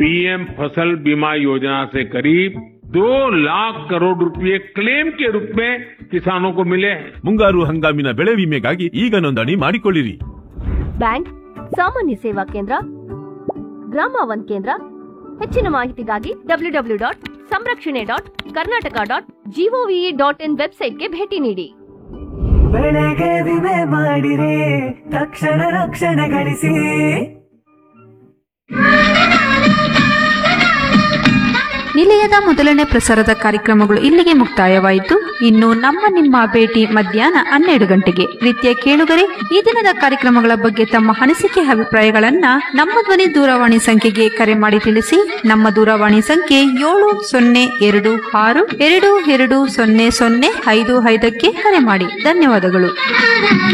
PM फसल बीमा योजना से करीब दो लाख करोड़ रुपए क्लेम के रूप में किसानों को मिले हैं ಮುಂಗಾರು ಹಂಗಾಮಿನ ಬೆಳೆ ವಿಮೆಗಾಗಿ ಈಗ ನೋಂದಣಿ ಮಾಡಿಕೊಳ್ಳಿರಿ ಬ್ಯಾಂಕ್ ಸಾಮಾನ್ಯ ಸೇವಾ ಕೇಂದ್ರ ಗ್ರಾಮ ಒನ್ ಕೇಂದ್ರ ಹೆಚ್ಚಿನ ಮಾಹಿತಿಗಾಗಿ ಡಬ್ಲ್ಯೂ ಡಬ್ಲ್ಯೂ ಡಾಟ್ ಸಂರಕ್ಷಣೆ dot Karnataka dot GOV dot in ವೆಬ್ಸೈಟ್ಗೆ ಭೇಟಿ ನೀಡಿ ಬೆಳೆಗೆ ವಿಮೆ ಮಾಡಿರಿ ತಕ್ಷಣ ರಕ್ಷಣೆ ಗಳಿಸಿ ನಿಲಯದ ಮೊದಲನೇ ಪ್ರಸಾರದ ಕಾರ್ಯಕ್ರಮಗಳು ಇಲ್ಲಿಗೆ ಮುಕ್ತಾಯವಾಯಿತು ಇನ್ನು ನಮ್ಮ ನಿಮ್ಮ ಭೇಟಿ ಮಧ್ಯಾಹ್ನ ಹನ್ನೆರಡು ಗಂಟೆಗೆ ಪ್ರೀತಿಯ ಕೇಳುಗರೆ ಈ ದಿನದ ಕಾರ್ಯಕ್ರಮಗಳ ಬಗ್ಗೆ ತಮ್ಮ ಅನಿಸಿಕೆ ಅಭಿಪ್ರಾಯಗಳನ್ನ ನಮ್ಮ ಧ್ವನಿ ದೂರವಾಣಿ ಸಂಖ್ಯೆಗೆ ಕರೆ ಮಾಡಿ ತಿಳಿಸಿ ನಮ್ಮ ದೂರವಾಣಿ ಸಂಖ್ಯೆ ಏಳು ಸೊನ್ನೆ ಎರಡು ಆರು ಎರಡು ಎರಡು ಸೊನ್ನೆ ಸೊನ್ನೆ ಐದು ಐದಕ್ಕೆ ಕರೆ ಮಾಡಿ ಧನ್ಯವಾದಗಳು